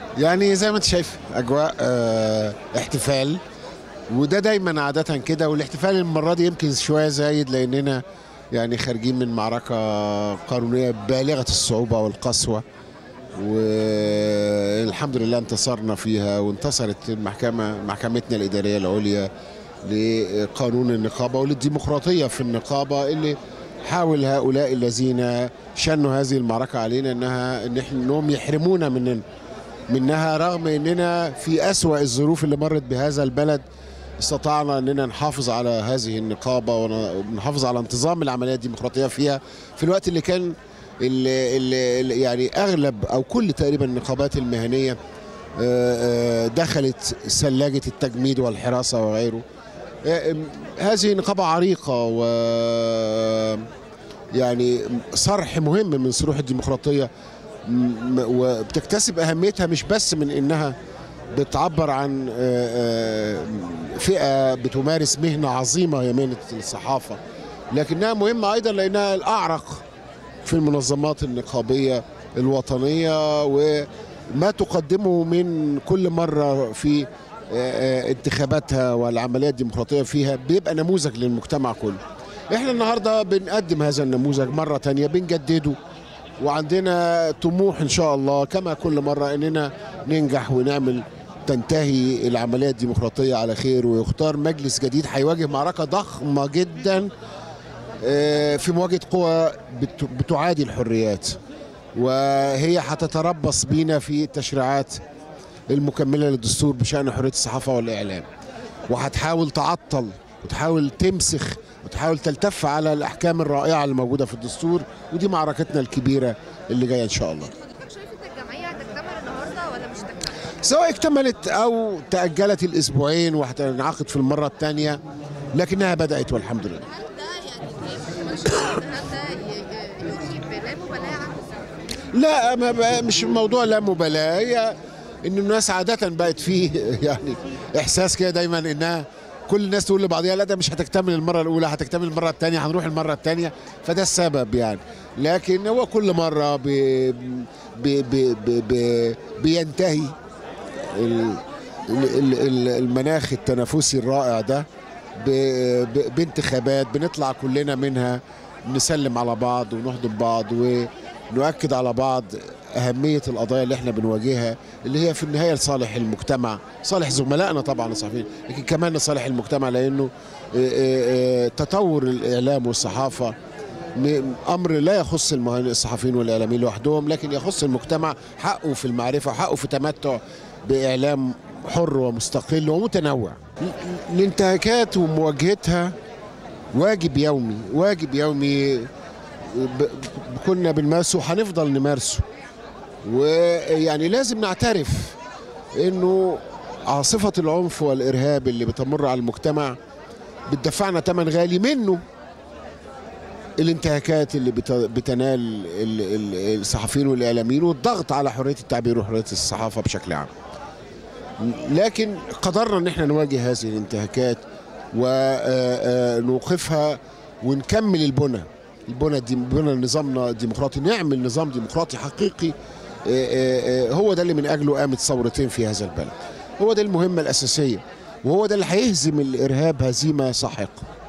يعني زي ما انت شايف اجواء اه احتفال وده دايما عاده كده والاحتفال المره دي يمكن شويه زايد لاننا يعني خارجين من معركه قانونيه بالغه الصعوبه والقسوه والحمد لله انتصرنا فيها وانتصرت المحكمه محكمتنا الاداريه العليا لقانون النقابه وللديمقراطيه في النقابه اللي حاول هؤلاء الذين شنوا هذه المعركه علينا انها ان احنا انهم يحرمونا من منها رغم اننا في اسوا الظروف اللي مرت بهذا البلد استطعنا اننا نحافظ على هذه النقابه ونحافظ على انتظام العمليه الديمقراطيه فيها في الوقت اللي كان اللي اللي يعني اغلب او كل تقريبا النقابات المهنيه دخلت ثلاجه التجميد والحراسه وغيره هذه نقابه عريقه و يعني صرح مهم من صروح الديمقراطيه وبتكتسب اهميتها مش بس من انها بتعبر عن فئه بتمارس مهنه عظيمه هي مهنه الصحافه لكنها مهمه ايضا لانها الاعرق في المنظمات النقابيه الوطنيه وما تقدمه من كل مره في انتخاباتها والعمليه الديمقراطيه فيها بيبقى نموذج للمجتمع كله. احنا النهارده بنقدم هذا النموذج مره تانية بنجدده وعندنا طموح ان شاء الله كما كل مره اننا ننجح ونعمل تنتهي العمليه الديمقراطيه على خير ويختار مجلس جديد هيواجه معركه ضخمه جدا في مواجهه قوى بتعادي الحريات وهي هتتربص بينا في التشريعات المكمله للدستور بشان حريه الصحافه والاعلام وهتحاول تعطل وتحاول تمسخ وتحاول تلتف على الاحكام الرائعه اللي موجوده في الدستور ودي معركتنا الكبيره اللي جايه ان شاء الله. حضرتك شايف ان الجمعيه هتكتمل النهارده ولا مش هتكتمل؟ سواء اكتملت او تاجلت الاسبوعين وهتنعقد في المره الثانيه لكنها بدات والحمد لله. هل ده يعني هل ده يوحي بلا مبالاه لا ما مش الموضوع لا مبالاه هي ان الناس عاده بقت فيه يعني احساس كده دايما انها كل الناس تقول لبعضها لا ده مش هتكتمل المره الاولى هتكتمل المره الثانيه هنروح المره الثانيه فده السبب يعني لكن هو كل مره بي بي بي بي بي بينتهي ال ال المناخ التنافسي الرائع ده بانتخابات بنطلع كلنا منها نسلم على بعض ونحضن بعض ونؤكد على بعض أهمية القضايا اللي احنا بنواجهها اللي هي في النهاية لصالح المجتمع صالح زملائنا طبعا الصحفيين لكن كمان لصالح المجتمع لأنه تطور الإعلام والصحافة أمر لا يخص الصحفيين والإعلاميين لوحدهم لكن يخص المجتمع حقه في المعرفة وحقه في تمتع بإعلام حر ومستقل ومتنوع الانتهاكات ومواجهتها واجب يومي واجب يومي كنا بنمارسه وهنفضل نمارسه ويعني لازم نعترف انه عاصفة العنف والإرهاب اللي بتمر على المجتمع بتدفعنا ثمن غالي منه الانتهاكات اللي بتنال الصحفيين والإعلاميين والضغط على حرية التعبير وحرية الصحافة بشكل عام لكن قدرنا ان احنا نواجه هذه الانتهاكات ونوقفها ونكمل البنى البنى بنى نظامنا الديمقراطي نعمل نظام ديمقراطي حقيقي هو ده اللي من اجله قامت ثورتين في هذا البلد هو ده المهمه الاساسيه وهو ده اللي هيهزم الارهاب هزيمه ساحقه